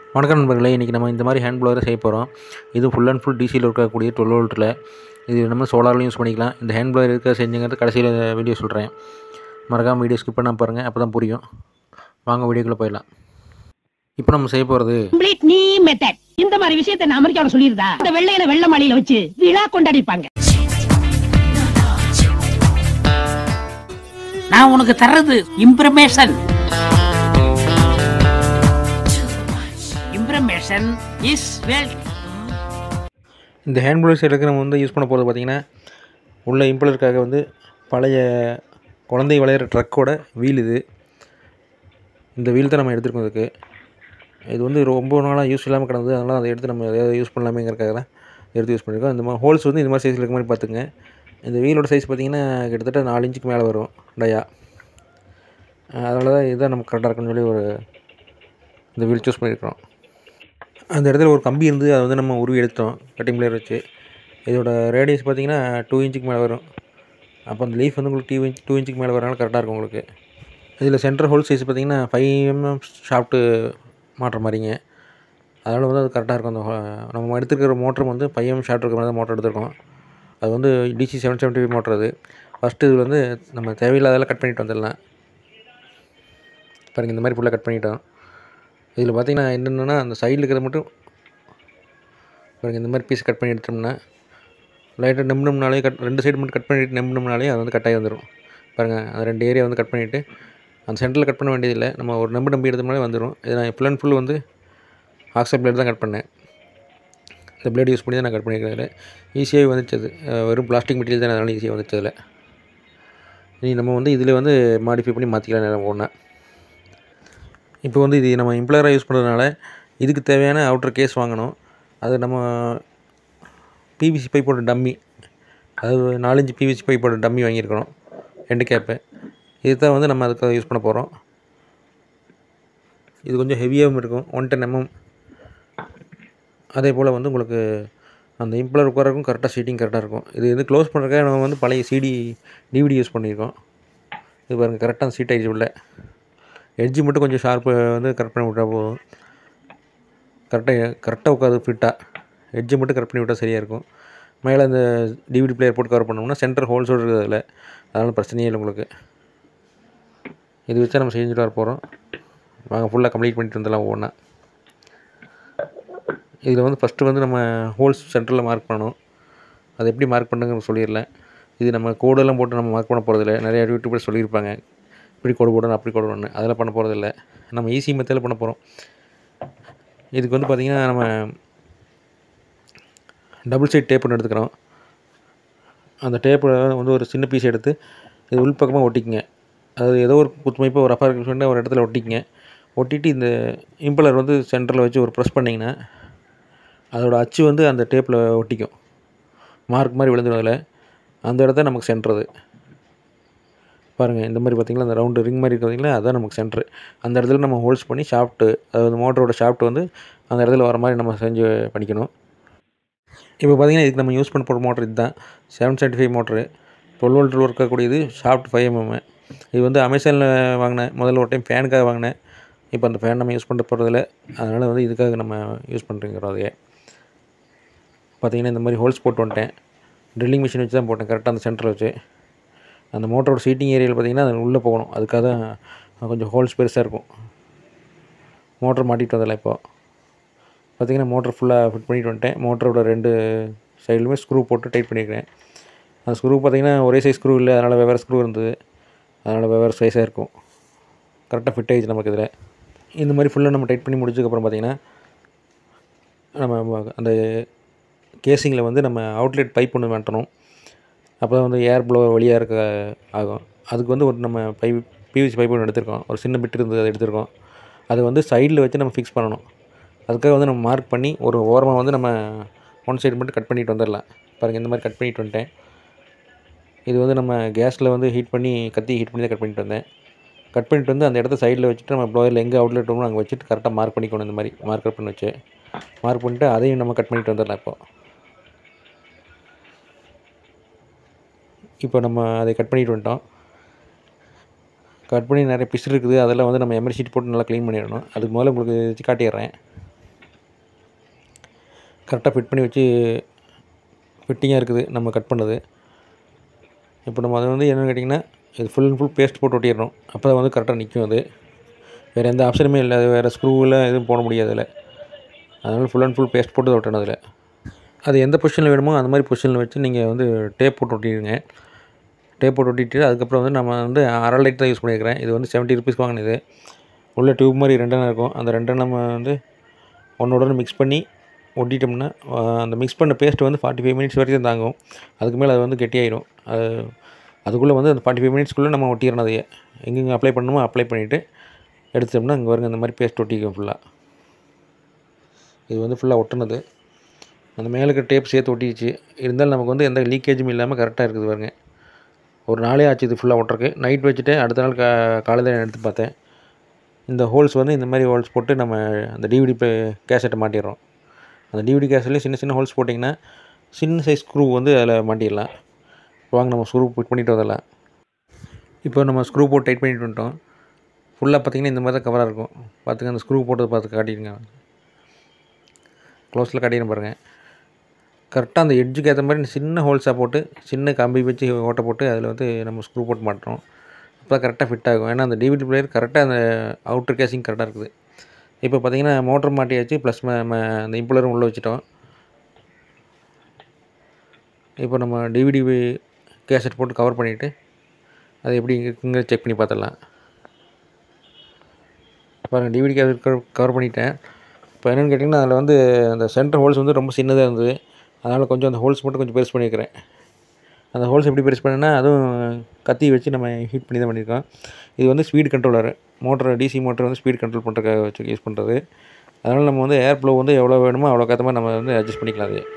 வணக்கம் நண்பர்களே இன்றைக்கி நம்ம இந்த மாதிரி ஹேண்ட் ப்ளோவரை செய்ய போகிறோம் இது ஃபுல் அண்ட் ஃபுல் டிசியில் இருக்கக்கூடிய டுவெல் வோல்ட்டில் இது நம்ம சோலார்லையும் யூஸ் பண்ணிக்கலாம் இந்த ஹேண்ட் ப்ளோவர் இருக்க செஞ்சுங்கிறது கடைசியில் வீடியோ சொல்கிறேன் மறக்காமல் வீடியோ ஸ்கிப் பண்ணால் பாருங்கள் அப்போ தான் புரியும் வாங்க வீடியோக்குள்ளே போயிடலாம் இப்போ நம்ம செய்ய போகிறது கம்ப்ளீட் நீ மெத்தட் இந்த மாதிரி விஷயத்தை நான் அமெரிக்காவில் சொல்லியிருந்தா இந்த வெள்ளையில வெள்ள மாளிகையில வச்சு விழா கொண்டாடிப்பாங்க நான் உனக்கு தர்றது இம்ப்ரமேஷன் இம்ப்ரமேஷன் இஸ் வெல்த் இந்த ஹேண்ட் ப்ளோவர் செய்யறதுக்கு நம்ம வந்து யூஸ் பண்ண போகிறது பார்த்திங்கன்னா உள்ள இம்பலருக்காக வந்து பழைய குழந்தை விளையாடுற ட்ரக்கோட வீல் இது இந்த வீல் தான் நம்ம எடுத்துருக்கோம் இதுக்கு இது வந்து ரொம்ப நாளாக யூஸ் இல்லாமல் கிடந்தது அதனால் அதை எடுத்து நம்ம எதாவது யூஸ் பண்ணலாமேங்கிறக்காக தான் எடுத்து யூஸ் பண்ணியிருக்கோம் இந்த மாதிரி ஹோல்ஸ் வந்து இந்த மாதிரி சைஸில் இருக்க மாதிரி பார்த்துங்க இந்த வீலோட சைஸ் பார்த்திங்கன்னா கிட்டத்தட்ட நாலு இன்ச்சுக்கு மேலே வரும் டயா அதனால தான் இதுதான் நமக்கு கரெக்டாக இருக்குன்னு சொல்லி ஒரு இந்த வீல் சூஸ் பண்ணியிருக்கிறோம் அந்த இடத்துல ஒரு கம்பி இருந்து அதை வந்து நம்ம உருவி எடுத்தோம் கட்டிங் பிளேயர் வச்சு இதோட ரேடியஸ் பார்த்தீங்கன்னா டூ இன்ச்சுக்கு மேலே வரும் அப்போ அந்த லீஃப் வந்து உங்களுக்கு டூ இன்ச் டூ இன்ச்சுக்கு மேலே வரனால கரெக்டாக இருக்கும் உங்களுக்கு இதில் சென்டர் ஹோல் சைஸ் பார்த்தீங்கன்னா ஃபைவ் எம்எம் ஷாஃப்ட்டு மாட்டுற மாதிரிங்க அதனால் வந்து அது கரெக்டாக இருக்கும் அந்த ho- நம்ம எடுத்துருக்கிற மோட்டரும் வந்து ஃபைவ் எம் ஷார்ட் இருக்கிற மாதிரி தான் மோட்டர் எடுத்திருக்கோம் அது வந்து DC seven seventy five motor அது ஃபஸ்ட்டு இதில் வந்து நம்ம தேவையில்லாதெல்லாம் கட் பண்ணிட்டு வந்துடலாம் பாருங்கள் இந்த மாதிரி ஃபுல்லாக கட் பண்ணிட்டோம் இதில் பார்த்தீங்கன்னா என்னென்னா அந்த சைடில் இருக்கிறது மட்டும் பாருங்கள் இந்த மாதிரி பீஸ் கட் பண்ணி எடுத்தோம்னா லைட்டாக நம்பினோம்னாலே கட் ரெண்டு சைடு மட்டும் கட் பண்ணிட்டு நம்பினோம்னாலே அது வந்து கட்டாகி வந்துடும் பாருங்கள் அந்த ரெண்டு ஏரியா வந்து கட் பண்ணிவிட்டு அந்த சென்டரில் கட் பண்ண வேண்டியதில்லை நம்ம ஒரு நம்பி நம்பி எடுத்தோம்னாலே வந்துடும் இது நான் ஃபுல் அண்ட் ஃபுல் வந்து ஆக்சைட் பிளேட் தான் கட் பண்ணேன் இந்த பிளேட் யூஸ் பண்ணி தான் நான் கட் பண்ணியிருக்கிறேன் ஈஸியாகவே வந்துச்சு அது அஹ் வெறும் பிளாஸ்டிக் மெட்டீரியல் தான் அதனால் ஈஸியாக வந்துச்சு அதில் இனி நம்ம வந்து இதில் வந்து மாடிஃபை பண்ணி மாற்றிக்கலாம் நேரம் ஒன்றா இப்போ வந்து இது நம்ம இம்ப்ளராக யூஸ் பண்ணுறதுனால இதுக்கு தேவையான அவுட்டர் கேஸ் வாங்கணும் அது நம்ம பிவிசி பைப்போட டம்மி அதாவது நாலஞ்சு பிவிசி பைப்போட டம்மி வாங்கியிருக்கிறோம் ரெண்டு கேப்பு இது தான் வந்து நம்ம அதுக்கு யூஸ் பண்ண போகிறோம் இது கொஞ்சம் ஹெவியாகவும் இருக்கும் ஒன் டென் எம்எம் அதே போல் வந்து உங்களுக்கு அந்த இம்ப்ளர் உட்காரக்கும் கரெக்டாக சீட்டிங் கரெக்டாக இருக்கும் இது வந்து க்ளோஸ் பண்ணுறதுக்காக நம்ம வந்து பழைய சிடி டிவிடி யூஸ் பண்ணியிருக்கோம் இது பாருங்கள் கரெக்டாக சீட் ஆகிடுச்சு உள்ள எட்ஜு மட்டும் கொஞ்சம் ஷார்ப்பு வந்து கரெக்ட் பண்ணி விட்டால் போதும் கரெக்டாக கரெக்டாக உட்காது ஃபிட்டாக எட்ஜு மட்டும் கரெக்ட் பண்ணி விட்டால் சரியாக இருக்கும் மேலே அந்த டிவிடி பிளேயர் போட்டு கவர் பண்ணோம்னா சென்டர் ஹோல்ஸோடு இருக்குது அதில் அதனால் பிரச்சனையே இல்லை உங்களுக்கு இது வச்சா நம்ம செஞ்சுட்டு வர போகிறோம் வாங்க ஃபுல்லாக கம்ப்ளீட் பண்ணிட்டு வந்துடலாம் ஒவ்வொன்றா இதில் வந்து ஃபஸ்ட்டு வந்து நம்ம ஹோல்ஸ் சென்டரில் மார்க் பண்ணணும் அது எப்படி மார்க் பண்ணுங்க சொல்லிடல இது நம்ம கோடெல்லாம் போட்டு நம்ம மார்க் பண்ண போகிறதில்ல நிறைய யூடியூபர் சொல்லியிருப்பாங்க இப்படி கோடு போடணும் அப்படி கோடு போடணும் அதெல்லாம் பண்ண போகிறதில்ல நம்ம ஈஸி மெத்தடில் பண்ண போகிறோம் இதுக்கு வந்து பார்த்திங்கன்னா நம்ம டபுள் சைட் டேப் ஒன்று எடுத்துக்கிறோம் அந்த டேப்பை வந்து ஒரு சின்ன பீஸ் எடுத்து இது உள் பக்கமாக ஒட்டிக்குங்க அதாவது ஏதோ ஒரு குத்துமைப்பாக ஒரு ரஃபாக இருக்கு ஒரு இடத்துல ஒட்டிக்குங்க ஒட்டிட்டு இந்த இம்பலர் வந்து சென்டரில் வச்சு ஒரு ப்ரெஸ் பண்ணிங்கன்னா அதோட அச்சு வந்து அந்த டேப்பில் ஒட்டிக்கும் மார்க் மாதிரி விழுந்துடும் அதில் அந்த இடத்த நமக்கு சென்றது பாருங்கள் இந்த மாதிரி பார்த்திங்களா அந்த ரவுண்டு ரிங் மாதிரி இருக்கிறீங்களா அதுதான் நமக்கு சென்ட்ரு அந்த இடத்துல நம்ம ஹோல்ஸ் பண்ணி ஷாஃப்ட்டு அதாவது மோட்டரோட ஷாஃப்ட் வந்து அந்த இடத்துல வர மாதிரி நம்ம செஞ்சு பண்ணிக்கணும் இப்போ பார்த்திங்கன்னா இதுக்கு நம்ம யூஸ் பண்ண போகிற மோட்டர் இதுதான் seven seventy five motor twelve வோல்ட்டில் இருக்கக்கூடியது ஷாஃப்ட் ஃபைவ் எம்எம் இது வந்து அமேசானில் வாங்கினேன் முதல்ல ஒரு டைம் ஃபேனுக்காக வாங்கினேன் இப்போ அந்த ஃபேன் நம்ம யூஸ் பண்ண போகிறதில்ல அதனால் வந்து இதுக்காக நம்ம யூஸ் பண்ணுறோங்கிறோம் அதையே பார்த்தீங்கன்னா இந்த மாதிரி ஹோல்ஸ் போட்டு வந்துட்டேன் ட்ரில்லிங் மிஷின் வச்சு தான் போட்டேன் கரெக்டாக அந்த சென்டரில் வச்சு அந்த மோட்டரோட சீட்டிங் ஏரியாவில் பார்த்தீங்கன்னா அது உள்ளே போகணும் அதுக்காக தான் கொஞ்சம் ஹோல்ஸ் பெருசாக இருக்கும் மோட்டர் மாட்டிட்டு வந்தல இப்போ பார்த்தீங்கன்னா மோட்டர் ஃபுல்லாக ஃபிட் பண்ணிட்டு வந்துட்டேன் மோட்டரோட ரெண்டு சைடுலுமே ஸ்க்ரூ போட்டு டைட் பண்ணியிருக்கேன் அந்த ஸ்க்ரூ பார்த்தீங்கன்னா ஒரே சைஸ் ஸ்க்ரூ இல்லை அதனால் வெவ்வேறு ஸ்க்ரூ இருந்தது அதனால் வெவ்வேறு சைஸாக இருக்கும் கரெக்டாக ஃபிட் ஆகிடுச்சு நமக்கு இதில் இந்த மாதிரி ஃபுல்லாக நம்ம டைட் பண்ணி முடிச்சதுக்கப்புறம் பார்த்தீங்கன்னா நம்ம அந்த கேசிங்கில் வந்து நம்ம அவுட்லெட் பைப் ஒன்று மாட்டணும் அப்போ தான் வந்து ஏர் ப்ளோ வழியாக இருக்க ஆகும் அதுக்கு வந்து ஒரு நம்ம பைப் பிவிசி பைப் ஒன்று எடுத்திருக்கோம் ஒரு சின்ன பிட் இருந்தது அதை எடுத்திருக்கோம் அதை வந்து சைடில் வச்சு நம்ம ஃபிக்ஸ் பண்ணணும் அதுக்காக வந்து நம்ம மார்க் பண்ணி ஒரு ஓரமாக வந்து நம்ம ஒன் சைடு மட்டும் கட் பண்ணிட்டு வந்துடலாம் பாருங்கள் இந்த மாதிரி கட் பண்ணிட்டு வந்துட்டேன் இது வந்து நம்ம கேஸில் வந்து ஹீட் பண்ணி கத்தி ஹீட் பண்ணி தான் கட் பண்ணிட்டு வந்தேன் கட் பண்ணிட்டு வந்து அந்த இடத்த சைடில் வச்சுட்டு நம்ம ப்ளோயரில் எங்கே அவுட்லெட் வருமோ அங்கே வச்சுட்டு கரெக்டாக மார்க் பண்ணிக்கணும் இந்த மாதிரி மார்க்கர் பண்ணி வச்சு மார்க் பண்ணிட்டு அதையும் நம்ம கட் பண்ணிட்டு வந்துடலாம் இப்போ இப்போ நம்ம அதை கட் பண்ணிட்டு வந்துட்டோம் கட் பண்ணி நிறைய பிசு இருக்குது அதெல்லாம் வந்து நம்ம எம்எல் ஷீட் போட்டு நல்லா க்ளீன் பண்ணிடணும் அதுக்கு முதல்ல உங்களுக்கு வச்சு காட்டிடுறேன் கரெக்டாக ஃபிட் பண்ணி வச்சு ஃபிட்டிங்காக இருக்குது நம்ம கட் பண்ணது இப்போ நம்ம அதை வந்து என்னென்னு கேட்டிங்கன்னா இது ஃபுல் அண்ட் ஃபுல் பேஸ்ட் போட்டு ஒட்டிடணும் அப்போ தான் வந்து கரெக்டாக நிற்கும் அது வேறு எந்த ஆப்ஷனுமே இல்லை அது வேறு ஸ்க்ரூவில் எதுவும் போட முடியாது அதில் அதனால் ஃபுல் அண்ட் ஃபுல் பேஸ்ட் போட்டு ஒட்டணும் அதில் அது எந்த பொசிஷனில் வேணுமோ அந்த மாதிரி பொசிஷனில் வச்சு நீங்கள் வந்து டேப் போட்டு ஒட்டிடுங்க டேப் போட்டு ஒட்டிட்டு அதுக்கப்புறம் வந்து நம்ம வந்து அரை லைட் தான் யூஸ் பண்ணியிருக்கிறேன் இது வந்து செவன்ட்டி ருபீஸ் வாங்கினது உள்ள டியூப் மாதிரி ரெண்டெண்ணம் இருக்கும் அந்த ரெண்டெண்ணம் நம்ம வந்து ஒன்றோட மிக்ஸ் பண்ணி ஒட்டிட்டோம்னா அஹ், அந்த மிக்ஸ் பண்ண பேஸ்ட் வந்து ஃபார்ட்டி ஃபைவ் மினிட்ஸ் வரைக்கும் தாங்கும் அதுக்கு மேலே அது வந்து கெட்டியாயிடும் அது அதுக்குள்ளே வந்து அந்த ஃபார்ட்டி ஃபைவ் மினிட்ஸ்க்குள்ளே நம்ம ஒட்டிடணும் அதையே எங்கெங்கே அப்ளை பண்ணணுமோ அப்ளை பண்ணிவிட்டு எடுத்தோம்னா இங்கே வருங்க அந்த மாதிரி பேஸ்ட் ஒட்டிக்கும் ஃபுல்லாக இது வந்து ஃபுல்லாக ஒட்டுனது அந்த மேலே இருக்க டேப் சேர்த்து ஒட்டிடுச்சு இருந்தாலும் நமக்கு வந்து எந்த லீக்கேஜும் இல்லாமல் கரெக்டாக இருக்குது பாருங்க ஒரு நாளே ஆச்சு இது ஃபுல்லாக ஒட்டுறக்கு நைட் வச்சுட்டு அடுத்த நாள் கா காலையில் நான் எடுத்து பார்த்தேன் இந்த ஹோல்ஸ் வந்து இந்த மாதிரி ஹோல்ஸ் போட்டு நம்ம அந்த டிவிடி கேசட்டை மாட்டிடுறோம் அந்த டிவிடி கேசட்லேயும் சின்ன சின்ன ஹோல்ஸ் போட்டிங்கன்னா சின்ன சைஸ் ஸ்க்ரூ வந்து அதில் மாட்டிடலாம் வாங்க நம்ம ஸ்க்ரூ ஃபிட் பண்ணிட்டு வரலாம் இப்போ நம்ம ஸ்க்ரூ போட்டு டைட் பண்ணிட்டு வந்துட்டோம் ஃபுல்லாக பார்த்தீங்கன்னா இந்த மாதிரி தான் கவராக இருக்கும் பார்த்துங்க அந்த ஸ்க்ரூ போட்டது பார்த்து காட்டிடுங்க க்ளோஸில் காட்டிடுறேன் பாருங்கள் கரெக்டாக அந்த எட்ஜுக்கு ஏற்ற மாதிரி சின்ன ஹோல்ஸாக போட்டு சின்ன கம்பி வச்சு ஓட்டை போட்டு அதில் வந்து நம்ம ஸ்க்ரூ போட்டு மாட்டுறோம் அப்போ கரெக்டாக ஃபிட் ஆகும் ஏன்னா அந்த டிவிடி பிளேயர் கரெக்டாக அந்த அவுட்டர் கேசிங் கரெக்டாக இருக்குது இப்போ பார்த்தீங்கன்னா மோட்டர் மாட்டியாச்சு ப்ளஸ் நம்ம அந்த இம்புலரும் உள்ளே வச்சுட்டோம் இப்போ நம்ம டிவிடி கேசட் போட்டு கவர் பண்ணிவிட்டு அது எப்படி இருக்குங்க செக் பண்ணி பார்த்துடலாம் பாருங்கள் டிவிடி கேசட் கவர் பண்ணிட்டேன் இப்போ என்னென்னு கேட்டிங்கன்னா அதில் வந்து அந்த சென்டர் ஹோல்ஸ் வந்து ரொம்ப சின்னதாக இருந்தது அதனால் கொஞ்சம் அந்த ஹோல்ஸ் மட்டும் கொஞ்சம் பெருசு பண்ணியிருக்கிறேன் அந்த ஹோல்ஸ் எப்படி பெருசு பண்ணேன்னா அதுவும் கத்தி வச்சு நம்ம ஹீட் பண்ணி தான் பண்ணியிருக்கோம் இது வந்து speed controller motor DC motor வந்து ஸ்பீட் கண்ட்ரோல் பண்ணுறதுக்காக வச்சு யூஸ் பண்ணுறது அதனால் நம்ம வந்து ஏர் ஃப்ளோ வந்து எவ்வளோ வேணுமோ அவ்வளோக்கு ஏற்ற மாதிரி நம்ம வந்து அட்ஜஸ்ட் பண்ணிக்கலாம் அது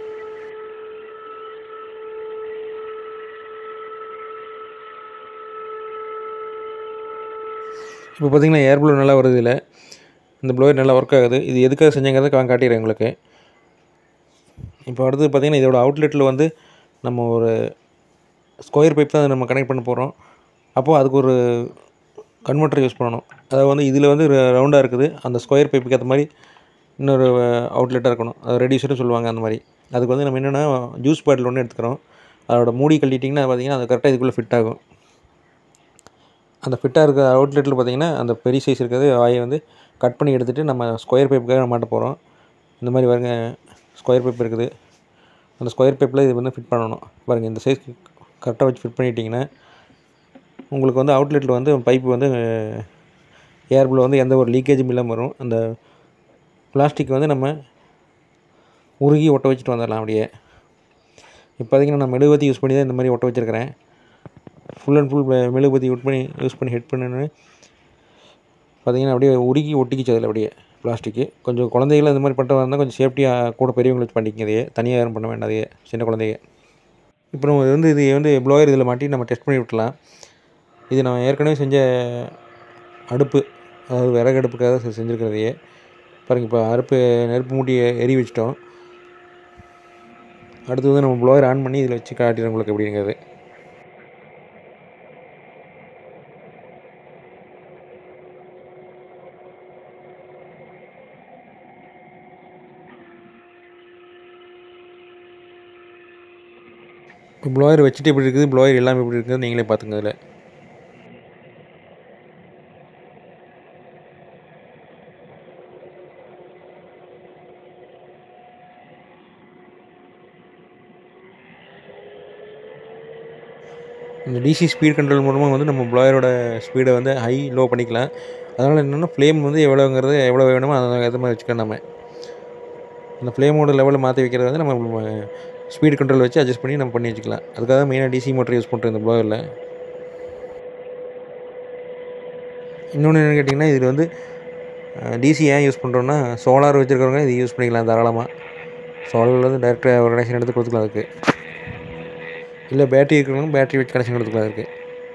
இப்போ பார்த்தீங்கன்னா ஏர் ப்ளோ நல்லா வருது இதில் இந்த ப்ளோயர் நல்லா ஒர்க் ஆகுது இது எதுக்காக செஞ்சாங்கிறத நான் காட்டிடுறேன் உங்களுக்கு இப்போ அடுத்து பார்த்தீங்கன்னா இதோட அவுட்லெட்டில் வந்து நம்ம ஒரு ஸ்கொயர் பைப் தான் நம்ம கனெக்ட் பண்ண போகிறோம் அப்போது அதுக்கு ஒரு கன்வெர்ட்டர் யூஸ் பண்ணணும் அதாவது வந்து இதில் வந்து ரவுண்டாக இருக்குது அந்த ஸ்கொயர் பைப்புக்கு ஏற்ற மாதிரி இன்னொரு அவுட்லெட்டாக இருக்கணும் அது ரெடியூசர்னு சொல்லுவாங்க அந்த மாதிரி அதுக்கு வந்து நம்ம என்னென்னா ஜூஸ் பாட்டில் ஒன்று எடுத்துக்கிறோம் அதோட மூடி கழட்டிட்டிங்கன்னா பார்த்தீங்கன்னா அது கரெக்டாக இதுக்குள்ளே ஃபிட் ஆகும் அந்த ஃபிட்டாக இருக்க அவுட்லெட்டில் பார்த்தீங்கன்னா அந்த பெரிய சைஸ் இருக்கிறது வாயை வந்து கட் பண்ணி எடுத்துகிட்டு நம்ம ஸ்கொயர் பைப்புக்காக மாட்ட போகிறோம் இந்த மாதிரி பாருங்க ஸ்கொயர் பைப் இருக்குது அந்த ஸ்கொயர் பைப்பில் இது வந்து ஃபிட் பண்ணணும் பாருங்கள் இந்த சைஸ் கரெக்டாக வச்சு ஃபிட் பண்ணிட்டீங்கன்னா உங்களுக்கு வந்து அவுட்லெட்டில் வந்து பைப்பு வந்து ஏர்பில் வந்து எந்த ஒரு லீக்கேஜும் இல்லாமல் வரும் அந்த பிளாஸ்டிக் வந்து நம்ம உருகி ஒட்ட வச்சுட்டு வந்துடலாம் அப்படியே இப்போ பார்த்தீங்கன்னா நான் மெழுகுவத்தி யூஸ் பண்ணி தான் இந்த மாதிரி ஒட்ட வச்சுருக்கிறேன் ஃபுல் அண்ட் ஃபுல் மெழுகுபத்தி யூஸ் பண்ணி யூஸ் பண்ணி ஹெட் பண்ணுன்னு பார்த்தீங்கன்னா அப்படியே உருகி ஒட்டிக்கிச்சு அதில் அப்படியே பிளாஸ்டிக்கு கொஞ்சம் குழந்தைகள் இந்த மாதிரி பண்ணுறதா இருந்தால் கொஞ்சம் சேஃப்டியாக கூட பெரியவங்களை வச்சு பண்ணிக்கங்க இதையே தனியாக யாரும் பண்ண வேண்டாம் அதையே சின்ன குழந்தைங்க இப்போ நம்ம இது வந்து இது வந்து ப்ளோயர் இதில் மாட்டி நம்ம டெஸ்ட் பண்ணி விட்டுலாம் இது நான் ஏற்கனவே செஞ்ச அடுப்பு அதாவது விறகு அடுப்புக்காக செ- செஞ்சுருக்கிறதையே பாருங்கள் இப்போ அடுப்பு நெருப்பு மூட்டி எரி வச்சிட்டோம் அடுத்து வந்து நம்ம ப்ளோயர் ஆன் பண்ணி இதில் வச்சு காட்டிடுறேன் உங்களுக்கு எப்படிங்கிறது இப்போ ப்ளோயர் வச்சுட்டு எப்படி இருக்குது ப்ளோயர் எல்லாமே எப்படி இருக்குது நீங்களே பார்த்துங்க அதில் இந்த டிசி ஸ்பீட் கண்ட்ரோல் மூலமாக வந்து நம்ம ப்ளோயரோட ஸ்பீடை வந்து ஹை லோ பண்ணிக்கலாம் அதனால் என்னென்னா ஃப்ளேம் வந்து எவ்வளோங்கிறது எவ்வளோ வேணுமோ அதை ஏற்ற மாதிரி வச்சுக்கலாம் நம்ம அந்த ஃப்ளேமோட லெவலில் மாற்றி வைக்கிறது வந்து நம்ம ஸ்பீட் கண்ட்ரோல் வச்சு அட்ஜஸ்ட் பண்ணி நம்ம பண்ணி வச்சுக்கலாம் அதுக்காக தான் மெயினாக டிசி மோட்டர் யூஸ் பண்ணுறோம் இந்த ப்ளோயரில் இன்னொன்று என்னென்னு கேட்டிங்கன்னா இதில் வந்து டிசி ஏன் யூஸ் பண்ணுறோன்னா சோலார் வச்சுருக்கிறவங்க இது யூஸ் பண்ணிக்கலாம் தாராளமாக சோலாரில் வந்து டேரெக்டாக ஒரு கனெக்ஷன் எடுத்து கொடுத்துக்கலாம் அதுக்கு இல்லை பேட்டரி இருக்கிறவங்க பேட்டரி வச்சு கனெக்ஷன் எடுத்துக்கலாம் அதுக்கு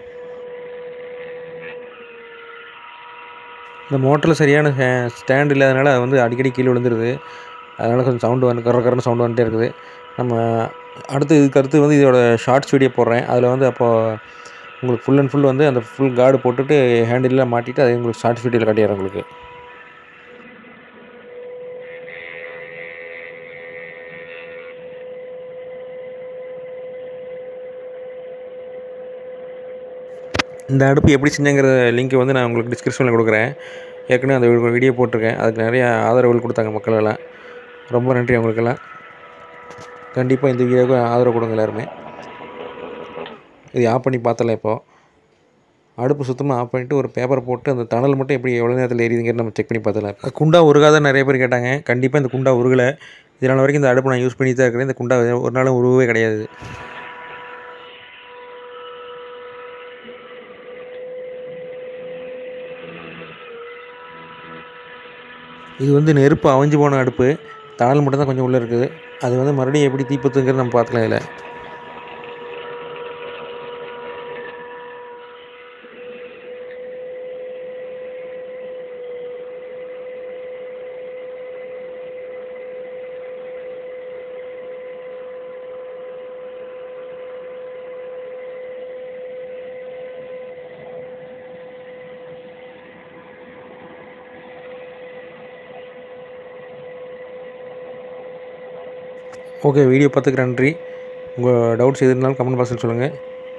இந்த மோட்டரில் சரியான ஸ்டாண்ட் இல்லாதனால அது வந்து அடிக்கடி கீழே விழுந்துருது அதனால் கொஞ்சம் சவுண்டு வந்து கர கரன்னு சவுண்டு வந்துட்டே இருக்குது நம்ம அடுத்து இதுக்கு அடுத்து வந்து இதோட ஷார்ட்ஸ் வீடியோ போடுறேன் அதில் வந்து அப்போது உங்களுக்கு ஃபுல் அண்ட் ஃபுல் வந்து அந்த ஃபுல் கார்டு போட்டுட்டு ஹேண்டில்லாம் மாட்டிட்டு அதை உங்களுக்கு ஷார்ட்ஸ் வீடியோவில் காட்டிடுறேன் உங்களுக்கு இந்த அடுப்பு எப்படி செஞ்சங்கிற லிங்க்கை வந்து நான் உங்களுக்கு டிஸ்கிரிப்ஷனில் கொடுக்குறேன் ஏற்கனவே அந்த வீடியோ போட்டிருக்கேன் அதுக்கு நிறைய ஆதரவுகள் கொடுத்தாங்க மக்கள் எல்லாம் ரொம்ப நன்றி அவங்களுக்கெல்லாம் கண்டிப்பாக இந்த வீடியோவுக்கு ஆதரவு கொடுங்க எல்லாருமே இது ஆஃப் பண்ணி பார்த்தல இப்போது அடுப்பு சுத்தமாக ஆஃப் பண்ணிவிட்டு ஒரு பேப்பர் போட்டு அந்த தணல் மட்டும் எப்படி எவ்வளோ நேரத்தில் எரியுதுங்கிறது நம்ம செக் பண்ணி பார்த்தலாம் இப்போ குண்டா உருகாத நிறைய பேர் கேட்டாங்க கண்டிப்பாக இந்த குண்டா உருகலை இதனால் வரைக்கும் இந்த அடுப்பு நான் யூஸ் பண்ணி தான் இருக்கிறேன் இந்த குண்டா ஒரு நாளும் உருகவே கிடையாது இது வந்து நெருப்பு அவிஞ்சு போன அடுப்பு தணல் மட்டும் தான் கொஞ்சம் உள்ளே இருக்குது அது வந்து மறுபடியும் எப்படி தீப்பத்துங்கிறது நம்ம பார்த்துக்கலாம் இதில் ஓகே வீடியோ பார்த்துக்கு நன்றி உங்கள் டவுட்ஸ் எது இருந்தாலும் கமெண்ட் பாக்ஸில் சொல்லுங்கள்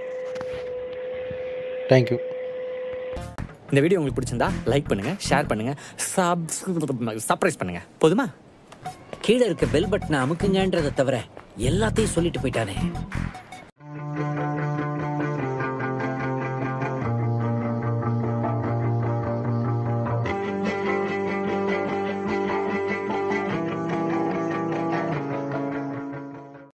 தேங்க்யூ இந்த வீடியோ உங்களுக்கு பிடிச்சிருந்தா லைக் பண்ணுங்க ஷேர் பண்ணுங்க சப் சர்ப்ரைஸ் பண்ணுங்க போதுமா கீழே இருக்க பெல் பட்டனை அமுக்குங்கன்றதை தவிர எல்லாத்தையும் சொல்லிட்டு போயிட்டானே